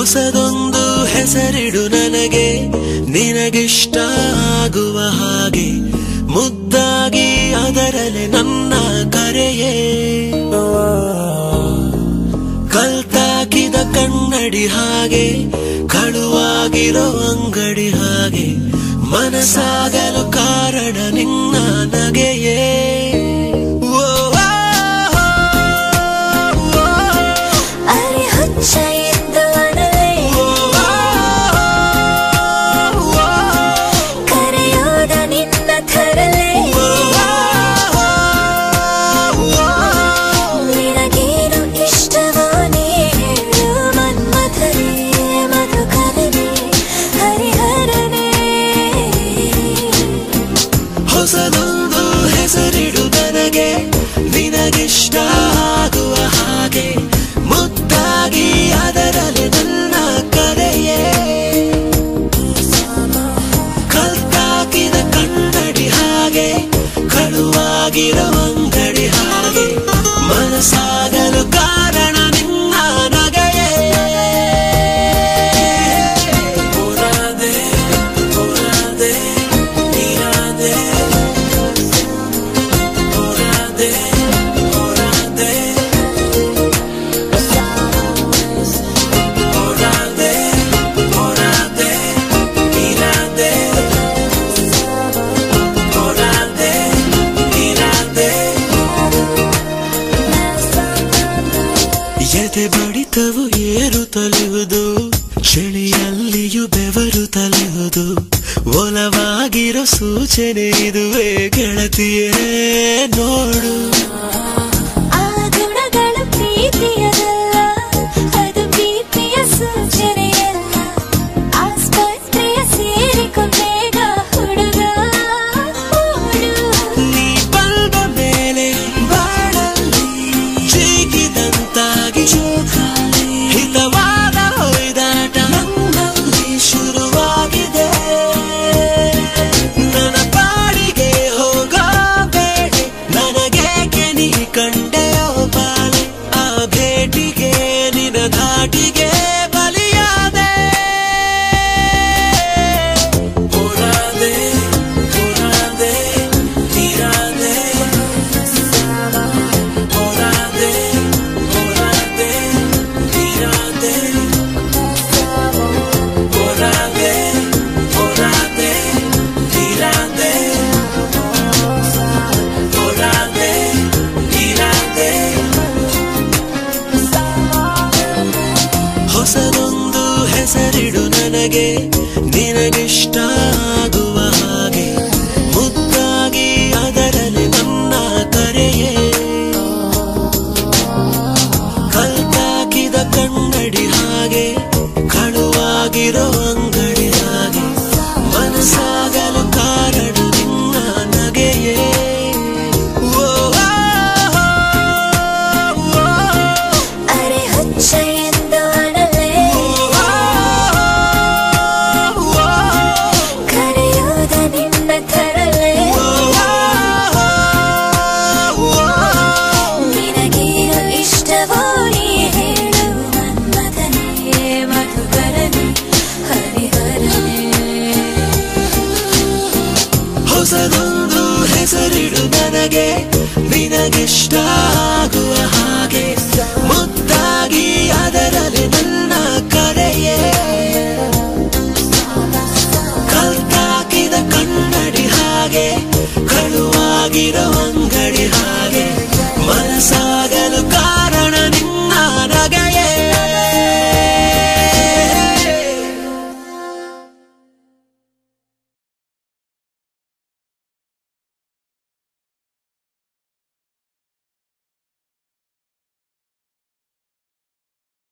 ಹೊಸದೊಂದು ಹೆಸರಿಡು ನನಗೆ ನಿನಗಿಷ್ಟ ಆಗುವ ಹಾಗೆ ಮುದ್ದಾಗಿ ಅದರಲೆ ನನ್ನ ಕರೆಯೇ ಕಲ್ತಾಕಿದ ಕನ್ನಡಿ ಹಾಗೆ ಕಳುವಾಗಿರೋ ಅಂಗಡಿ ಹಾಗೆ ಮನಸಾಗಲು ಕಾರಣ ನಿನ್ನ ನಗೆಯೇ ಓ, ಓ, ಓ, ಅರೆ ಹುಚ್ಚ ಎಂದು ಅನಲೇ ಓ, ಓ, ಕರೆಯೋದ ನಿನ್ನ ಥರಲೇ ನಿನಗೇನು ಇಷ್ಟವೋ ನೀ ಹೇಳು ಮನ್ಮಥನೇ ಮಧುಕರನೇ ಹರಿಹರನೇ ಹೊಸದೊಂದು ಹೆಸರಿಡು ನನಗೆ ನಿನಗಿಷ್ಟ ಆಗುವ ಹಾಗೆ ಮುದ್ದಾಗಿ ಅದರಲ್ಲಿ ನನ್ನ ಕರೆಯೇ ಕಲ್ತಾಕಿದ ಕನ್ನಡಿ ಹಾಗೆ ಕಳುವಾಗಿರೋ ಅಂಗಡಿ ಹಾಗೆ ಮನಸಾಗಲು ಕಾರಣ ನಿನ್ನ ನಗೆಯೇ ಪುರಾದೆ ಪುರಾದೆ ನೀರಾದೆ ಪುರಾದೆ ಪುರಾದೆ ಪುರಾದೆ ಪುರಾದೆ ನೀರಾದೆ ಪುರಾದೆ ನೀರಾದೆ ಎದೆ ಬಡಿತವು ಏರು ತಲೆಯುವುದು ಚಳಿಯಲ್ಲಿಯೂ ಬೆವರು ತಲೆಯುವುದು ಒಲವಾಗಿರೋ ಸೂಚನೆ ಇದುವೇ ಗೆಳತಿಯೇ ನೋಡು ಆ ಗುಣಗಳು ಪ್ರೀತಿಯದಲ್ಲ ಅದು ಪ್ರೀತಿಯ ಸೂಚನೆಯಲ್ಲ ಆಸ್ಪತ್ರೆಯ ಸೇರಿಕೊಂಡೇಗ ಹುಡುಗ ಓಡು ನೀ ಬಂದ ಮೇಲೆ ಬಾಳಲ್ಲಿ ಜೀಗಿದಂತಾಗಿ ಹಿತವಾದ ಹೊಯ್ದಾಟ ನನ್ನಲ್ಲಿ ಶುರುವಾಗಿದೆ ನನ್ನ ಪಾಡಿಗೆ ಹೋಗಬೇಡಿ ನನಗೇಕೆ ನೀ ಕಂಡೆಯೋ ಬಾಲೆ ಆ ಭೇಟಿಗೆ ನಿನ ಧಾಟಿಗೆ ಬಲಿಯಾದೆ ಪುರಾದೆ ಪುರಾದೆ ನೀರಾದೆ ಪುರಾದೆ ಪುರಾದೆ ನೀರಾದೆ ಪುರಾದೆ ಪುರಾದೆ ನೀರಾದೆ ಪುರಾದೆ ನೀರಾದೆ ಹೊಸದೊಂದು ಹೆಸರಿಡು ನನಗೆ ನಿನಗಿಷ್ಟ